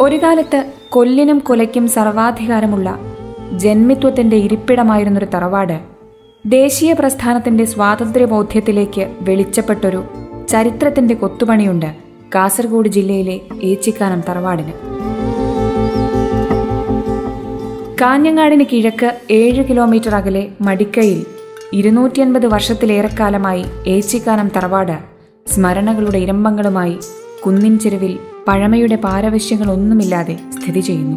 ഒരു കാലത്ത് കൊല്ലിനും കൊലയ്ക്കും സർവാധികാരമുള്ള ജന്മിത്വത്തിന്റെ ഇരിപ്പിടമായിരുന്നൊരു തറവാട് ദേശീയ പ്രസ്ഥാനത്തിന്റെ സ്വാതന്ത്ര്യബോധ്യത്തിലേക്ക് വെളിച്ചപ്പെട്ടൊരു ചരിത്രത്തിന്റെ കൊത്തുപണിയുണ്ട് കാസർഗോഡ് ജില്ലയിലെ ഏച്ചിക്കാനം തറവാടിന് കാഞ്ഞങ്ങാടിന് കിഴക്ക് ഏഴ് കിലോമീറ്റർ അകലെ മടിക്കയിൽ ഇരുന്നൂറ്റി അൻപത് വർഷത്തിലേറെക്കാലമായി ഏച്ചിക്കാനം തറവാട് സ്മരണകളുടെ ഇരമ്പങ്ങളുമായി കുന്നിൻ ചെരുവിൽ പഴമയുടെ പാരവശ്യങ്ങളൊന്നുമില്ലാതെ സ്ഥിതി ചെയ്യുന്നു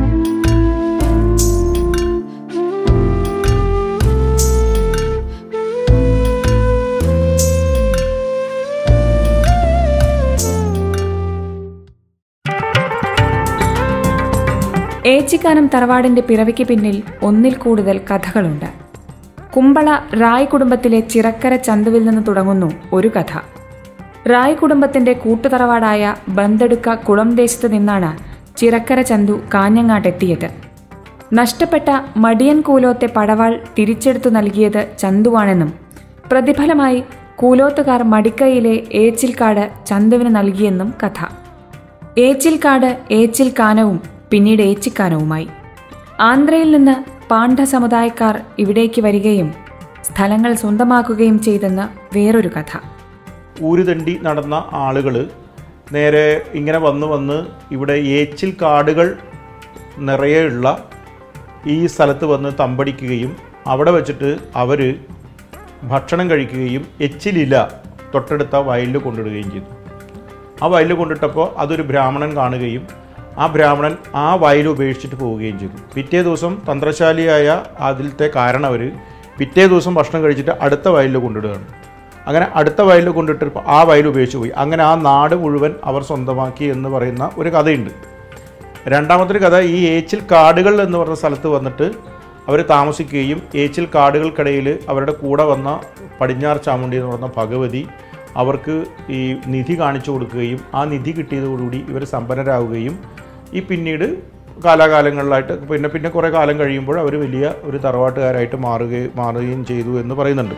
ഏച്ചിക്കാനം തറവാടിന്റെ പിറവിക്ക് പിന്നിൽ ഒന്നിൽ കൂടുതൽ കഥകളുണ്ട് കുമ്പള റായ് കുടുംബത്തിലെ ചിറക്കര ചന്തുവിൽ നിന്ന് തുടങ്ങുന്നു ഒരു കഥ റായ് കുടുംബത്തിന്റെ കൂട്ടുതറവാടായ ബന്തെടുക്ക കുളം ദേശത്ത് നിന്നാണ് ചിറക്കര ചന്തു കാഞ്ഞങ്ങാട്ടെത്തിയത് നഷ്ടപ്പെട്ട മടിയൻ കൂലോത്തെ പടവാൾ തിരിച്ചെടുത്തു നൽകിയത് ചന്തുവാണെന്നും പ്രതിഫലമായി കൂലോത്തുകാർ മടിക്കയിലെ ഏച്ചിൽക്കാട് ചന്തുവിന് നൽകിയെന്നും കഥ ഏച്ചിൽക്കാട് ഏച്ചിൽ കാനവും പിന്നീട് ഏച്ചിക്കാനവുമായി ആന്ധ്രയിൽ നിന്ന് പാണ്ഡ സമുദായക്കാർ ഇവിടേക്ക് വരികയും സ്ഥലങ്ങൾ സ്വന്തമാക്കുകയും ചെയ്തെന്ന് വേറൊരു കഥ ഊരുതണ്ടി നടന്ന ആളുകൾ നേരെ ഇങ്ങനെ വന്ന് വന്ന് ഇവിടെ ഏച്ചിൽ കാടുകൾ നിറയെയുള്ള ഈ സ്ഥലത്ത് വന്ന് തമ്പടിക്കുകയും അവിടെ വെച്ചിട്ട് അവർ ഭക്ഷണം കഴിക്കുകയും എച്ചിലില തൊട്ടടുത്ത വയലിൽ കൊണ്ടിടുകയും ചെയ്തു ആ വയലിൽ കൊണ്ടിട്ടപ്പോൾ അതൊരു ബ്രാഹ്മണൻ കാണുകയും ആ ബ്രാഹ്മണൻ ആ വയൽ ഉപേക്ഷിച്ചിട്ട് പോവുകയും ചെയ്തു പിറ്റേ ദിവസം തന്ത്രശാലിയായ അതിലത്തെ കാരണവർ പിറ്റേ ദിവസം ഭക്ഷണം കഴിച്ചിട്ട് അടുത്ത വയലിൽ കൊണ്ടിടുകയാണ് അങ്ങനെ അടുത്ത വയലിൽ കൊണ്ടിട്ട് ആ വയൽ ഉപേക്ഷിച്ച് പോയി അങ്ങനെ ആ നാട് മുഴുവൻ അവർ സ്വന്തമാക്കി എന്ന് പറയുന്ന ഒരു കഥയുണ്ട് രണ്ടാമത്തെ ഒരു കഥ ഈ ഏച്ചിൽ കാടുകൾ എന്ന് പറഞ്ഞ സ്ഥലത്ത് വന്നിട്ട് അവർ താമസിക്കുകയും ഏച്ചിൽ കാടുകൾക്കിടയിൽ അവരുടെ കൂടെ വന്ന പടിഞ്ഞാറ് ചാമുണ്ടി എന്ന് പറയുന്ന ഭഗവതി അവർക്ക് ഈ നിധി കാണിച്ചു കൊടുക്കുകയും ആ നിധി കിട്ടിയതോടുകൂടി ഇവർ സമ്പന്നരാകുകയും ഈ പിന്നീട് കാലാകാലങ്ങളിലായിട്ട് പിന്നെ പിന്നെ കുറേ കാലം കഴിയുമ്പോൾ അവർ വലിയ ഒരു തറവാട്ടുകാരായിട്ട് മാറുകയും മാറുകയും ചെയ്തു എന്ന് പറയുന്നുണ്ട്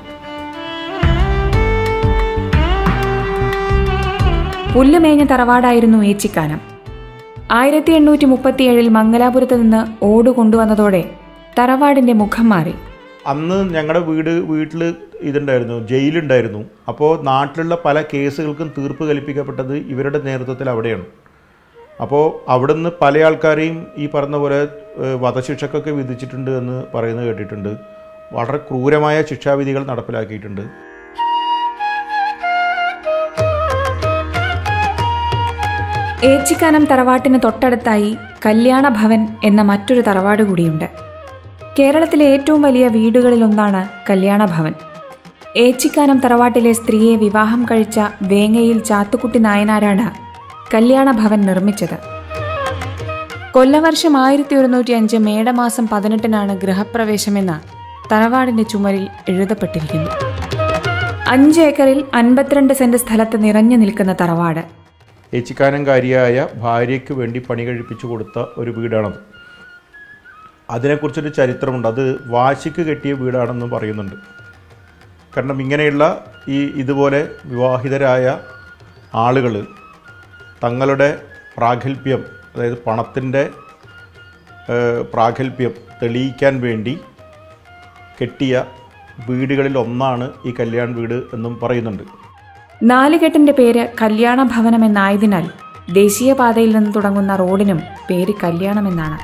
പുല്ലുമേഞ്ഞ തറവാടായിരുന്നു ഏച്ചിക്കാനം ആയിരത്തി എണ്ണൂറ്റി മുപ്പത്തിയേഴിൽ മംഗലാപുരത്ത് നിന്ന് ഓട് കൊണ്ടുവന്നതോടെ തറവാടിന്റെ മുഖം മാറി അന്ന് ഞങ്ങളുടെ വീട് വീട്ടിൽ ഇതുണ്ടായിരുന്നു ജയിലുണ്ടായിരുന്നു അപ്പോൾ നാട്ടിലുള്ള പല കേസുകൾക്കും തീർപ്പ് കൽപ്പിക്കപ്പെട്ടത് ഇവരുടെ നേതൃത്വത്തിൽ അവിടെയാണ് അപ്പോൾ അവിടുന്ന് പല ആൾക്കാരെയും ഈ പറഞ്ഞ പോലെ ഏഹ്, വധശിക്ഷക്കൊക്കെ വിധിച്ചിട്ടുണ്ട് എന്ന് പറയുന്നത് കേട്ടിട്ടുണ്ട് വളരെ ക്രൂരമായ ശിക്ഷാവിധികൾ നടപ്പിലാക്കിയിട്ടുണ്ട് ഏച്ചിക്കാനം തറവാട്ടിന് തൊട്ടടുത്തായി കല്യാണ ഭവൻ എന്ന മറ്റൊരു തറവാട് കൂടിയുണ്ട് കേരളത്തിലെ ഏറ്റവും വലിയ വീടുകളിലൊന്നാണ് കല്യാണ ഭവൻ ഏച്ചിക്കാനം തറവാട്ടിലെ സ്ത്രീയെ വിവാഹം കഴിച്ച വേങ്ങയിൽ ചാത്തുക്കുട്ടി നായനാരാണ് കല്യാണ ഭവൻ നിർമ്മിച്ചത് കൊല്ലവർഷം ആയിരത്തി ഒരുന്നൂറ്റി അഞ്ച് മേടമാസം പതിനെട്ടിനാണ് ഗൃഹപ്രവേശമെന്ന് തറവാടിന്റെ ചുമരിൽ എഴുതപ്പെട്ടിരിക്കുന്നു അഞ്ച് ഏക്കറിൽ അൻപത്തിരണ്ട് സെന്റ് സ്ഥലത്ത് നിറഞ്ഞു നിൽക്കുന്ന തറവാട് ഏച്ചിക്കാനംകാരിയായ ഭാര്യയ്ക്ക് വേണ്ടി പണി കഴിപ്പിച്ചു കൊടുത്ത ഒരു വീടാണത് അതിനെക്കുറിച്ചൊരു ചരിത്രമുണ്ട് അത് വാശിക്ക് കെട്ടിയ വീടാണെന്നും പറയുന്നുണ്ട് കാരണം ഇങ്ങനെയുള്ള ഈ ഇതുപോലെ വിവാഹിതരായ ആളുകൾ തങ്ങളുടെ പ്രാഗൽഭ്യം അതായത് പണത്തിൻ്റെ ഏഹ്, പ്രാഗൽഭ്യം തെളിയിക്കാൻ വേണ്ടി കെട്ടിയ വീടുകളിൽ ഒന്നാണ് ഈ കല്യാൺ വീട് എന്നും പറയുന്നുണ്ട് നാലുകെട്ടിന്റെ പേര് കല്യാണ ഭവനം എന്നായതിനാൽ ദേശീയപാതയിൽ നിന്ന് തുടങ്ങുന്ന റോഡിനും പേര് കല്യാണമെന്നാണ്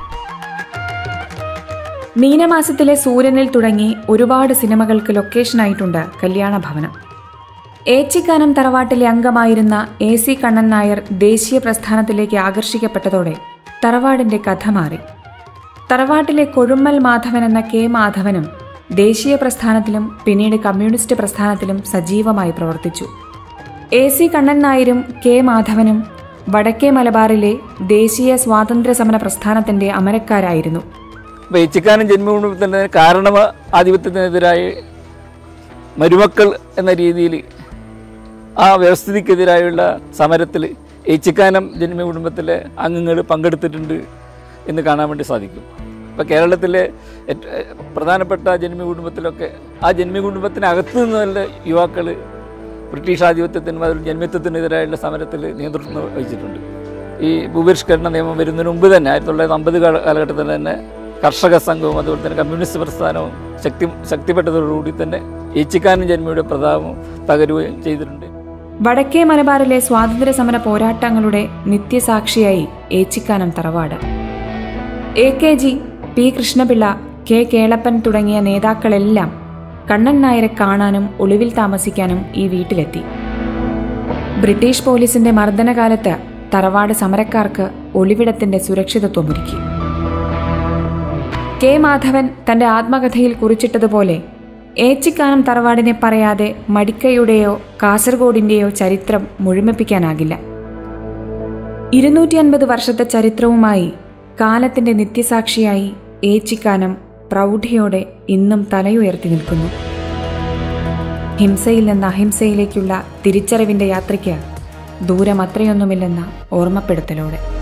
മീനമാസത്തിലെ സൂര്യനിൽ തുടങ്ങി ഒരുപാട് സിനിമകൾക്ക് ലൊക്കേഷനായിട്ടുണ്ട് കല്യാണ ഭവനം ഏച്ചിക്കാനം തറവാട്ടിലെ അംഗമായിരുന്ന എ സി കണ്ണൻ നായർ ദേശീയ പ്രസ്ഥാനത്തിലേക്ക് ആകർഷിക്കപ്പെട്ടതോടെ തറവാടിന്റെ കഥ മാറി തറവാട്ടിലെ കൊഴുമ്മൽ മാധവൻ എന്ന കെ മാധവനും ദേശീയ പ്രസ്ഥാനത്തിലും പിന്നീട് കമ്മ്യൂണിസ്റ്റ് പ്രസ്ഥാനത്തിലും സജീവമായി പ്രവർത്തിച്ചു എ സി കണ്ണൻ നായരും കെ മാധവനും വടക്കേ മലബാറിലെ ദേശീയ സ്വാതന്ത്ര്യ സമര പ്രസ്ഥാനത്തിന്റെ അമരക്കാരായിരുന്നു അപ്പോൾ ഏച്ചിക്കാനം ജന്മഭൂമിത്തിന് കാരണ ആധിപത്യത്തിനെതിരായി മരുമക്കൾ എന്ന രീതിയിൽ ആ വ്യവസ്ഥിതിക്കെതിരായുള്ള സമരത്തിൽ ഏച്ചിക്കാനം ജന്മകുടുംബത്തിലെ അംഗങ്ങൾ പങ്കെടുത്തിട്ടുണ്ട് എന്ന് കാണാൻ വേണ്ടി സാധിക്കും ഇപ്പോൾ കേരളത്തിലെ ഏറ്റ- പ്രധാനപ്പെട്ട ജന്മകുടുംബത്തിലൊക്കെ ആ ജന്മകുടുംബത്തിനകത്ത് നിന്നുള്ള യുവാക്കൾ ബ്രിട്ടീഷ് ആധിപത്യത്തിനും അതിൽ ജന്മിത്വത്തിനെതിരായുള്ള സമരത്തിൽ നേതൃത്വം വഹിച്ചിട്ടുണ്ട് ഈ ഭൂപരിഷ്കരണ നിയമം വരുന്നതിന് മുമ്പ് തന്നെ ആയിരത്തി തൊള്ളായിരത്തി അമ്പത് കാലഘട്ടത്തിൽ തന്നെ കർഷക സംഘവും അതുപോലെ തന്നെ കമ്മ്യൂണിസ്റ്റ് പ്രസ്ഥാനവും ശക്തി ശക്തിപ്പെട്ടതോടുകൂടി തന്നെ ഏച്ചിക്കാനും ജന്മിയുടെ പ്രതാപം തകരുകയും ചെയ്തിട്ടുണ്ട് വടക്കേ മലബാറിലെ സ്വാതന്ത്ര്യ സമര പോരാട്ടങ്ങളുടെ നിത്യസാക്ഷിയായി ഏച്ചിക്കാനം തറവാട് A K G P Krishnapillai K Kelappan തുടങ്ങിയ നേതാക്കളെല്ലാം കണ്ണൻ നായരെ കാണാനും ഒളിവിൽ താമസിക്കാനും ഈ വീട്ടിലെത്തി ബ്രിട്ടീഷ് പോലീസിന്റെ മർദ്ദനകാലത്ത് തറവാട് സമരക്കാർക്ക് ഒളിവിടത്തിന്റെ സുരക്ഷിതത്വമൊരുക്കി കെ മാധവൻ തന്റെ ആത്മകഥയിൽ കുറിച്ചിട്ടതുപോലെ ഏച്ചിക്കാനം തറവാടിനെ പറയാതെ മടിക്കയുടെയോ കാസർഗോഡിന്റെയോ ചരിത്രം മുഴുമിപ്പിക്കാനാകില്ല ഇരുന്നൂറ്റി അൻപത് വർഷത്തെ ചരിത്രവുമായി കാലത്തിന്റെ നിത്യസാക്ഷിയായി ഏച്ചിക്കാനം പ്രൗഢിയോടെ ഇന്നും തലയുയർത്തി നിൽക്കുന്നു ഹിംസയിൽ നിന്ന് അഹിംസയിലേക്കുള്ള തിരിച്ചറിവിന്റെ യാത്രയ്ക്ക് ദൂരം അത്രയൊന്നുമില്ലെന്ന ഓർമ്മപ്പെടുത്തലോടെ